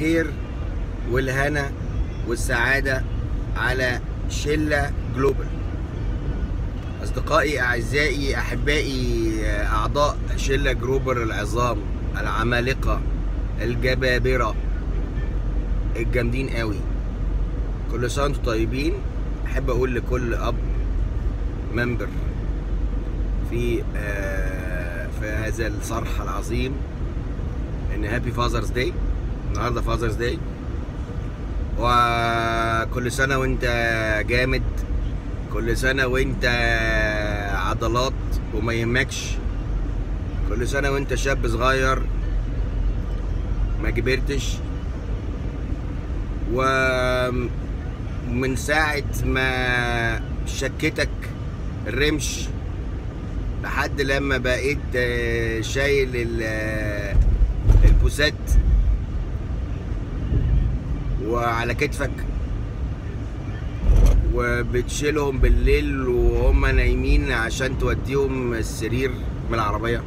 الخير والهنا والسعادة على شلة جلوبال أصدقائي أعزائي أحبائي أعضاء شلة جروبر العظام العمالقة الجبابرة الجامدين قوي كل سنة وانتم طيبين أحب أقول لكل أب ممبر في آه، في هذا الصرح العظيم ان هابي فازرز داي النهارده فازرز داي وكل سنه وانت جامد كل سنه وانت عضلات وما يهمكش كل سنه وانت شاب صغير ما كبرتش ومن ساعة ما شكتك الرمش لحد لما بقيت آه، شايل ال- آه، البوسات وعلى كتفك وبتشيلهم بالليل وهم نايمين عشان توديهم السرير من العربية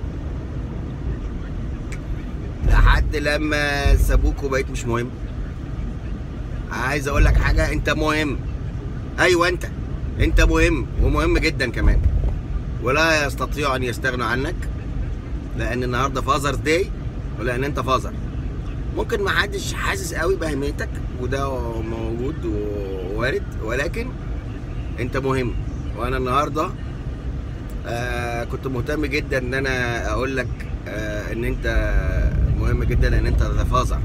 لحد لما سابوك وبقيت مش مهم عايز اقول لك حاجة انت مهم ايوه انت انت مهم ومهم جدا كمان ولا يستطيع ان يستغنوا عنك لان النهارده فازرز داي ولان انت فازر ممكن ما حدش حاسس قوي باهميتك وده موجود ووارد ولكن انت مهم وانا النهارده آه كنت مهتم جدا ان انا اقول لك آه ان انت مهم جدا لان انت ذا فازر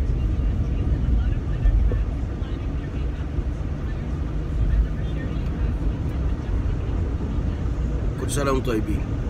كل سنه وانتم طيبين